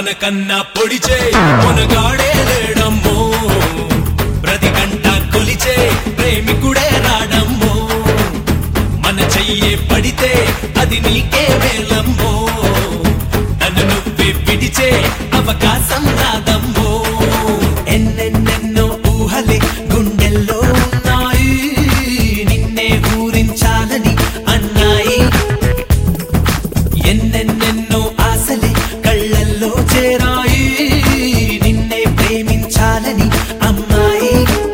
మనకన్నా పొడిచే మునగాడే లేడమ్మో ప్రతి గంట కొలిచే ప్రేమికుడే రాడమ్మో మన చెయ్యే పడితే అది నీకే వేలమ్మో నన్ను నువ్వే పిడిచే అవకాశం రాదమ్మో ఎన్నెన్నెన్నో ఊహలే గుండెల్లో ఉన్నాయి నిన్నే ఊరించాలని అన్నాయి ఎన్నెన్నెన్నో ఆశలే కళ్ళల్లో చేరాయి నిన్నే ప్రేమించాలని అమ్మాయి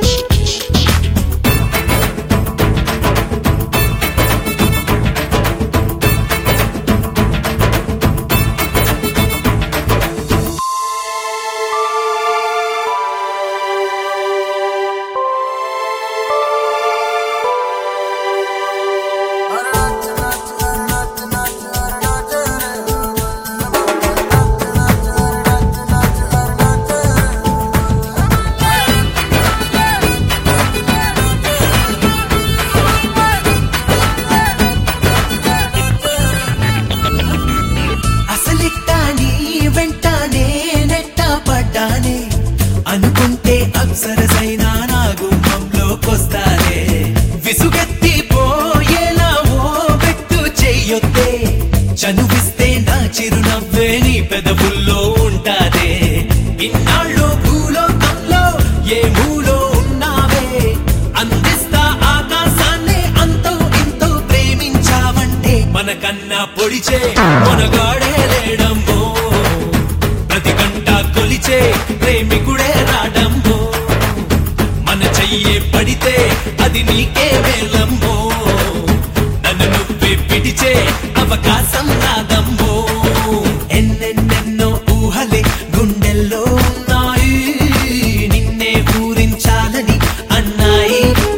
అసలిట్టాని వెంటానే నెట్ట పడ్డానే అనుకుంటే అప్సరసైనా నా గుమ్మంలోకొస్తానే విసుగెత్తి పోయేలా ఓ పెట్టు చెయ్యొద్దే చనువిస్తే నా చిరునవ్వే నీ పెదవుల్లో ఉంటాదే ఇన్నాళ్ళు భూలోకంలో ఏ మూలో ఉన్నావే అందిస్తా ఆకాశాన్ని అంతో ఇంతో ప్రేమించావంటే మనకన్నా పొడిచే మనగాడే లేడమ్మో ప్రతి గంట కొలిచే ప్రేమికుడే రాడమ్మో మన చెయ్యే పడితే అది నీకే వేలమ్మో నన్ను నువ్వే పిడిచే అవకాశం రాదమ్మో ఎన్నెన్నెన్నో ఊహలే గుండెల్లో ఉన్నాయి నిన్నే ఊరించాలని అన్నాయి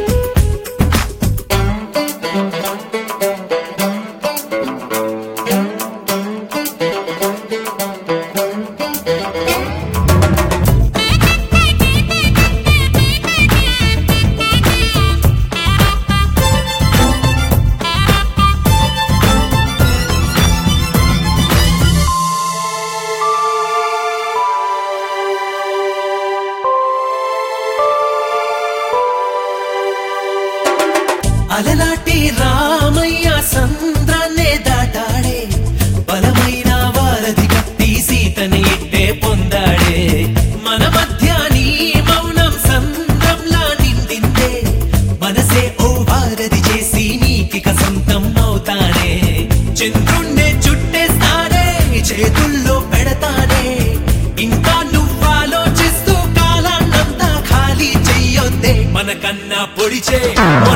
అలనాటి రామయ్య సంద్రాన్నే దాటాడే బలమైన వారధి కట్టి సీతని ఇట్టే పొందాడే మన మధ్య నీ మౌనం సంద్రంలా నిండిందే మనసే ఓ వారధి చేసి నీకిక సొంతం అవుతానే చంద్రుణ్ణే చుట్టేస్తానే చేతుల్లో పెడతానే ఇంకా నువ్వాలోచిస్తూ కాలాన్నంతా ఖాళీ చెయ్యొద్దే మనకన్నా పొడిచే